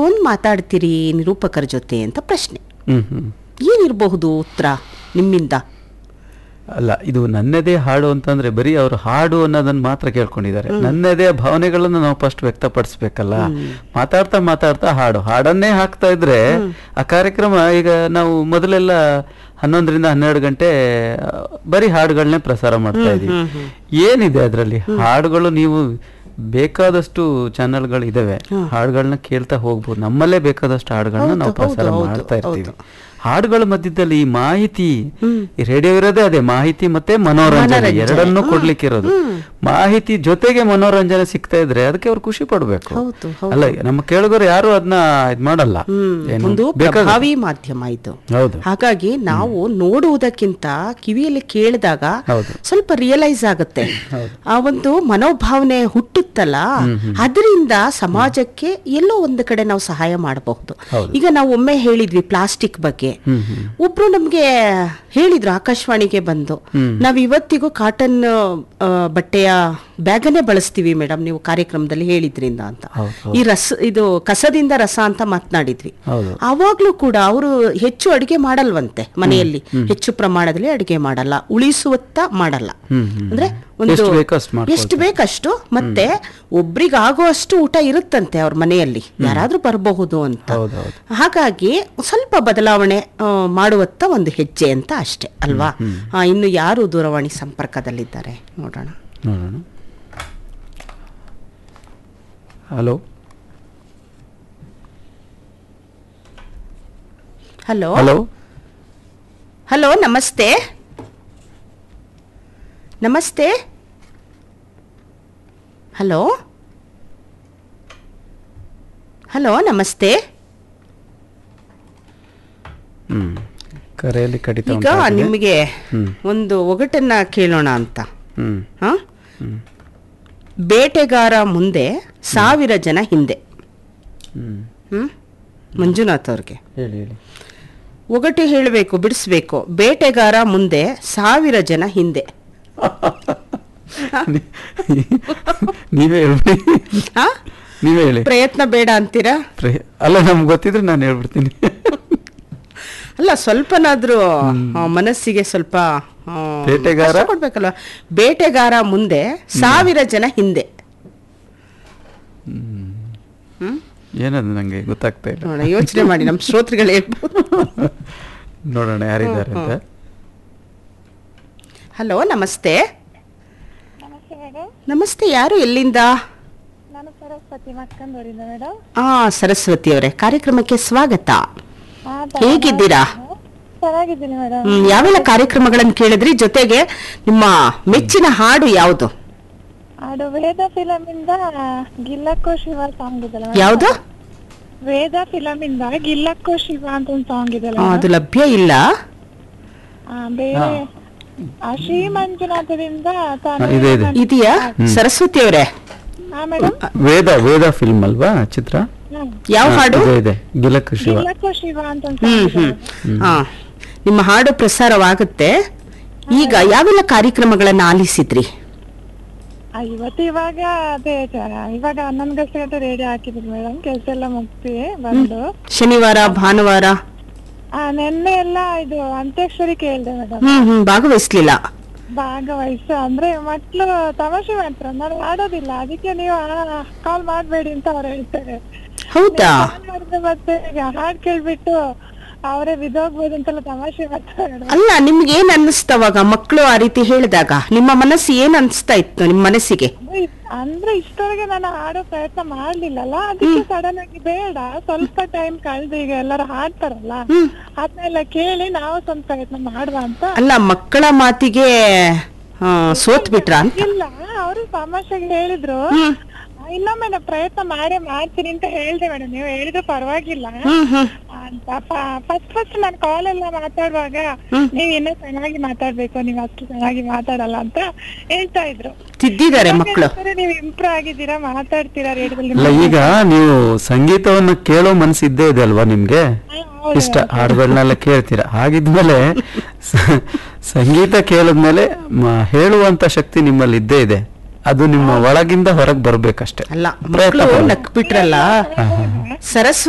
ನಕ್ಕೊಂಡ್ ಮಾತಾಡ್ತೀರಿ ನಿರೂಪಕರ ಜೊತೆ ಅಂತ ಪ್ರಶ್ನೆ ಹ್ಮ್ ಹ್ಮ್ ಏನಿರಬಹುದು ಉತ್ತರ ನಿಮ್ಮಿಂದ ಅಲ್ಲ ಇದು ನನ್ನದೇ ಹಾಡು ಅಂತಂದ್ರೆ ಬರೀ ಅವರು ಹಾಡು ಅನ್ನೋದನ್ನ ಮಾತ್ರ ಕೇಳ್ಕೊಂಡಿದ್ದಾರೆ ನನ್ನದೇ ಭಾವನೆಗಳನ್ನು ನಾವು ಫಸ್ಟ್ ವ್ಯಕ್ತಪಡಿಸ್ಬೇಕಲ್ಲ ಮಾತಾಡ್ತಾ ಮಾತಾಡ್ತಾ ಹಾಡು ಹಾಡನ್ನೇ ಹಾಕ್ತಾ ಇದ್ರೆ ಆ ಕಾರ್ಯಕ್ರಮ ಈಗ ನಾವು ಮೊದಲೆಲ್ಲ ಹನ್ನೊಂದರಿಂದ ಹನ್ನೆರಡು ಗಂಟೆ ಆ, ಬರೀ ಹಾಡುಗಳನ್ನೇ ಪ್ರಸಾರ ಮಾಡ್ತಾ ಇದೀವಿ ಏನಿದೆ ಅದರಲ್ಲಿ ಹಾಡುಗಳು ನೀವು ಬೇಕಾದಷ್ಟು ಚಾನೆಲ್ಗಳು ಇದಾವೆ ಹಾಡುಗಳನ್ನ ಕೇಳ್ತಾ ಹೋಗ್ಬೋದು ನಮ್ಮಲ್ಲೇ ಬೇಕಾದಷ್ಟು ಹಾಡುಗಳನ್ನ ನಾವು ಪ್ರಸಾರ ಮಾಡ್ತಾ ಇರ್ತೀವಿ ಹಾಡುಗಳ ಮಧ್ಯದಲ್ಲಿ ಈ ಮಾಹಿತಿ ಈ ರೇಡಿಯೋ ಇರೋದೇ ಅದೇ ಮಾಹಿತಿ ಮತ್ತೆ ಮನೋರಂಜನೆ ಎರಡನ್ನೂ ಕೊಡ್ಲಿಕ್ಕೆ ಇರೋದು ಮಾಹಿತಿ ಜೊತೆಗೆ ಮನೋರಂಜನೆ ಸಿಗ್ತಾ ಇದ್ರೆ ಅದಕ್ಕೆ ಅವ್ರು ಖುಷಿ ಪಡ್ಬೇಕು ಹೌದು, ಅಲ್ಲ ನಮ್ಮ ಕೇಳುಗರು ಯಾರು ಅದನ್ನ ಇದ್ ಮಾಡಲ್ಲ ಏನು? ಒಂದು ಬೇಕಾದ- ಪ್ರಭಾವಿ ಮಾಧ್ಯಮ ಇದು ಹೌದು ಹಾಗಾಗಿ ನಾವು ನೋಡುವುದಕ್ಕಿಂತ ಕಿವಿಯಲ್ಲಿ ಕೇಳಿದಾಗ ಹೌದು. ಸ್ವಲ್ಪ ರಿಯಲೈಸ್ ಆಗುತ್ತೆ ಆ ಒಂದು ಮನೋಭಾವನೆ ಹುಟ್ಟುತ್ತಲ್ಲ ಅದರಿಂದ ಸಮಾಜಕ್ಕೆ ಎಲ್ಲೋ ಒಂದು ಕಡೆ ನಾವು ಸಹಾಯ ಮಾಡಬಹುದು ಹೌದು. ಈಗ ನಾವು ಒಮ್ಮೆ ಹೇಳಿದ್ವಿ ಪ್ಲಾಸ್ಟಿಕ್ ಬಗ್ಗೆ ಒಬ್ರು ನಮ್ಗೆ ಹೇಳಿದ್ರು ಆಕಾಶವಾಣಿಗೆ ಬಂದು ನಾವ್ ಇವತ್ತಿಗೂ ಕಾಟನ್ ಆ, ಬಟ್ಟೆಯ ಬ್ಯಾಗನ್ನೇ ಬಳಸ್ತೀವಿ ಮೇಡಮ್ ನೀವು ಕಾರ್ಯಕ್ರಮದಲ್ಲಿ ಹೇಳಿದ್ರಿಂದ ಅಂತ ಹೌದು, ಈ ರಸ ಇದು ಕಸದಿಂದ ರಸ ಅಂತ ಮಾತನಾಡಿದ್ವಿ ಹೌದು ಆವಾಗ್ಲೂ ಕೂಡ ಅವರು ಹೆಚ್ಚು ಅಡಿಗೆ ಮಾಡಲ್ವಂತೆ ಮನೆಯಲ್ಲಿ ಹೆಚ್ಚು ಪ್ರಮಾಣದಲ್ಲಿ ಅಡಿಗೆ ಮಾಡಲ್ಲ ಉಳಿಸುವತ್ತ ಮಾಡಲ್ಲ ಹ್ಮ್, ಹ್ಮ್. ಅಂದ್ರೆ ಒಂದು ಎಷ್ಟು ಬೇಕೋ ಅಷ್ಟು ಮಾಡ್ಕೊಳ್ತಾರೆ. ಎಷ್ಟು ಬೇಕಷ್ಟು ಮತ್ತೆ ಒಬ್ರಿಗಾಗೋ ಅಷ್ಟು ಊಟ ಇರುತ್ತಂತೆ ಅವ್ರ ಮನೆಯಲ್ಲಿ ಯಾರಾದ್ರೂ ಬರಬಹುದು ಅಂತ ಹೌದು ಹೌದು ಹಾಗಾಗಿ ಸ್ವಲ್ಪ ಬದಲಾವಣೆ ಆ, ಮಾಡುವತ್ತ ಒಂದು ಹೆಜ್ಜೆ ಅಂತ ಅಷ್ಟೇ ಅಲ್ವಾ ಆ, ಇನ್ನು ಯಾರು ದೂರವಾಣಿ ಸಂಪರ್ಕದಲ್ಲಿದ್ದಾರೆ ನೋಡೋಣ ನೋಡೋಣ ಹಲೋ ಹಲೋ ಹಲೋ ಹಲೋ ನಮಸ್ತೆ ನಮಸ್ತೆ ಹಲೋ ಹಲೋ ನಮಸ್ತೆ ಹ್ಮ್ ಕರೆಯಲ್ಲಿ ಕಡಿತ ಈಗ ಉಂಟಾಗಿದೆ. ನಿಮಗೆ ಹ್ಮ್. ಒಂದು ಒಗಟನ್ನ ಕೇಳೋಣ ಅಂತ ಹ್ಮ್ ಹ? ಬೇಟೆಗಾರ ಮುಂದೆ ಸಾವಿರ ಜನ ಹಿಂದೆ ಹ್ಮ್ ಹ್ಮ್ ಮಂಜುನಾಥ್ ಅವ್ರಿಗೆ ಹೇಳಿ ಹೇಳಿ ಒಗಟು ಹೇಳಬೇಕು ಬಿಡಿಸ್ಬೇಕು ಬೇಟೆಗಾರ ಮುಂದೆ ಸಾವಿರ ಜನ ಹಿಂದೆ ನೀವೇ ಹೇಳ್ಬಿಡಿ ಹ? ನೀವೇ ಹೇಳಿ ಪ್ರಯತ್ನ ಬೇಡ ಅಂತೀರಾ ಪ್ರಯ- ಅಲ್ಲ ನಮ್ಗೆ ಗೊತ್ತಿದ್ರೆ ನಾನು ಹೇಳ್ಬಿಡ್ತೀನಿ ಅಲ್ಲ ಸ್ವಲ್ಪನಾದ್ರೂ ಆ, ಮನಸ್ಸಿಗೆ ಸ್ವಲ್ಪ ಆ, ಬೇಟೆಗಾರ? ಕಷ್ಟ ಕೊಡ್ಬೇಕಲ್ವ ಬೇಟೆಗಾರ ಮುಂದೆ ಸಾವಿರ ಜನ ಹಿಂದೆ ಏನದು ನಂಗೆ ಗೊತ್ತಾಗ್ತಾ ಇಲ್ಲ ನೋಡ ಯೋಚನೆ ಮಾಡಿ ನಮ್ಮ ಶ್ರೋತೃಗಳು ಹೇಳ್ಬೋದು ನೋಡೋಣ ಯಾರಿದ್ದಾರೆ ಅಂತ ಹಲೋ ನಮಸ್ತೆ ನಮಸ್ತೆ ಮೇಡಮ್ ನಮಸ್ತೆ ಯಾರು ಎಲ್ಲಿಂದ ನಾನು ಸರಸ್ವತಿ ಮಕ್ಕಂದೂರಿಂದ ಮೇಡಮ್ ಆ ಸರಸ್ವತಿ ಅವರೇ ಕಾರ್ಯಕ್ರಮಕ್ಕೆ ಸ್ವಾಗತ ಹೇಗಿದ್ದೀರಾ ಚೆನ್ನಾಗಿದ್ದೀನಿ ಮೇಡಮ್ ಹ್ಮ್, ಯಾವೆಲ್ಲ ಕಾರ್ಯಕ್ರಮಗಳನ್ನು ಕೇಳಿದ್ರಿ ಜೊತೆಗೆ ನಿಮ್ಮ ಮೆಚ್ಚಿನ ಹಾಡು ಯಾವುದು ಅದು ವೇದ ಫಿಲಮ್ ಇಂದ ಗಿಲ್ಲಕ್ಕೋ ಶಿವ ಸಾಂಗ್ ಇದೆಲ್ಲ madam? ಯಾವುದು ವೇದ ಫಿಲಮ್ ಇಂದ ಗಿಲ್ಲಕ್ಕೋ ಶಿವ ಅಂತ ಒಂದು ಸಾಂಗ್ ಇದೆಲ್ಲ ಆ, ಅದು ಲಭ್ಯ ಇಲ್ಲ ಆ, ಬೇರೆ ಆ ಶ್ರೀ ಮಂಜುನಾಥದಿಂದ ತಾನು ಹಾ, ಇದೆ, ಇದೆ. ಇದೆಯಾ ಸರಸ್ವತಿ ಅವರೇ ಹಾ ಮೇಡಮ್ ವೇದ ವೇದ ಫಿಲ್ಮ್ ಅಲ್ವಾ ಚಿತ್ರ ಯಾವ ಹಾ, ಹಾಡು ಇದೆ ಇದೆ ಗಿಲಕ ಶಿವ ಗಿಲ್ಲಕ್ಕೋ ಶಿವ ಅಂತ ಒಂದು ಹ್ಮ್ ಸಾಂಗ್ ಹ್ಮ್ ಹಾ ನಿಮ್ಮ ಹಾಡು ಪ್ರಸಾರವಾಗುತ್ತೆ ಈಗ ಯಾವೆಲ್ಲ ಕಾರ್ಯಕ್ರಮಗಳನ್ನ ಆಲಿಸಿದ್ರಿ ಇವತ್ತು ಇವಾಗ ಅದೇ ಚ- ಇವಾಗ ಹನ್ನೊಂದು ಗಂಟೆ ರೇಡಿಯೋ ಹಾಕಿದ್ರು ಮೇಡಮ್ ಕೆಲಸ ಎಲ್ಲ ಮುಗ್ಸಿ ಬಂದು ಶನಿವಾರ ಭಾನುವಾರ ಆ ನೆನ್ನೆ ಎಲ್ಲ ಇದು ಅಂತ್ಯಾಕ್ಷರಿ ಕೇಳ್ದೆ ಮೇಡಮ್ ಹ್ಮ್ ಹ್ಮ್ ಭಾಗವಹಿಸ್ಲಿಲ್ಲ ಭಾಗವಹಿಸು ಅಂದ್ರೆ ಮಕ್ಳು ತಮಾಷೆ ಮಾಡ್ತಾರೆ ನಾನು ಆಡೋದಿಲ್ಲ ಅದಕ್ಕೆ ನೀವು ಕಾಲ್ ಮಾಡ್ಬೇಡಿ ಅಂತ ಅವ್ರು ಹೇಳ್ತಾರೆ ಹೌದಾ call ಮಾಡಿದ್ರೆ ಮತ್ತೆ ಈಗ ಹಾಡ್ ಕೇಳ್ಬಿಟ್ಟು ಅವರೇ ಬಿದ್ದೋಗ್ಬೋದು ಅಂತೆಲ್ಲ ತಮಾಷೆ ಮಾಡ್ತಾರೆ madam. ಅಲ್ಲ ನಿಮ್ಗೆ ಏನ್ ಅನ್ನಿಸ್ತವಾಗ ಮಕ್ಕಳು ಆ ರೀತಿ ಹೇಳಿದಾಗ ನಿಮ್ಮ ಮನಸ್ಸು ಏನ್ ಅನ್ಸ್ತಾ ಇತ್ತು ನಿಮ್ಮ ಮನಸ್ಸಿಗೆ ಅಂದ್ರೆ ಇ- ಅಂದ್ರೆ ಇಷ್ಟೊಳಗೆ ನಾನು ಹಾಡೋ ಪ್ರಯತ್ನ ಮಾಡ್ಲಿಲ್ಲಲ್ಲ ಅದಕ್ಕೆ ಸಡನ್ ಆಗಿ ಬೇಡ ಸ್ವಲ್ಪ ಟೈಮ್ ಕಳ್ದು ಈಗ ಎಲ್ಲರೂ ಹಾಡ್ತಾರಲ್ಲ ಅದನ್ನೆಲ್ಲ ಕೇಳಿ ನಾವು ಸ್ವಲ್ಪ ಪ್ರಯತ್ನ ಮಾಡುವ ಅಂತ ಅಲ್ಲ ಮಕ್ಕಳ ಮಾತಿಗೆ ಆ, ಸೋತ್ ಬಿಟ್ರ ಅಂತ ಇಲ್ಲ ಅವರು ತಮಾಷೆಗೆ ಹೇಳಿದ್ರು ಇನ್ನೊಮ್ಮೆ ನಾ ಪ್ರಯತ್ನ ಮಾಡೇ ಮಾಡ್ತೀನಿ ಅಂತ ಹೇಳ್ದೆ ಮೇಡಮ್ ನೀವು ಹೇಳಿದ್ರು ಪರವಾಗಿಲ್ಲ ಹ್ಮ್ ಹ್ಮ್ ಅಂತ ಫಸ್ಟ್ ಫಸ್ಟ್ ನಾನು ಕಾಲ್ ಎಲ್ಲ ಮಾತಾಡುವಾಗ ನೀವ್ ಇನ್ನೂ ಚೆನ್ನಾಗಿ ಮಾತಾಡ್ಬೇಕು ನೀವ್ ಅಷ್ಟು ಚೆನ್ನಾಗಿ ಮಾತಾಡಲ್ಲ ಅಂತ ಹೇಳ್ತಾ ಇದ್ರು ತಿದ್ದಿದ್ದಾರೆ ಮಕ್ಕಳು ಸರಿ ನೀವು ಇಂಪ್ರೂವ್ ಆಗಿದ್ದೀರಾ ಮಾತಾಡ್ತೀರಾ ರೇಡಿಯೋದಲ್ಲಿ ಅಲ್ಲ ಈಗ ನೀವು ಸಂಗೀತವನ್ನು ಕೇಳೋ ಮನಸ್ಸು ಇದ್ದೇ ಇದೆ ಅಲ್ವಾ ನಿಮ್ಗೆ ಇಷ್ಟ ಹಾಡುಗಳನ್ನೆಲ್ಲ ಕೇಳ್ತೀರಾ ಹಾಗಿದ್ಮೇಲೆ ಸ- ಸಂಗೀತ ಕೇಳಿದ್ಮೇಲೆ ಮ- ಹೇಳುವಂತ ಶಕ್ತಿ ನಿಮ್ಮಲ್ಲಿ ಇದ್ದೇ ಇದೆ ಅದು ನಿಮ್ಮ ಒಳಗಿಂದ ಹೊರಗೆ ಬರ್ಬೇಕಷ್ಟೇ ಅಲ್ಲ ಪ್ರಯತ್ನ ಮಕ್ಕಳು ಪಡ್ಬೇಕು. ನಕ್ ಬಿಟ್ರಲ್ಲ ಸರಸ್ವತಿ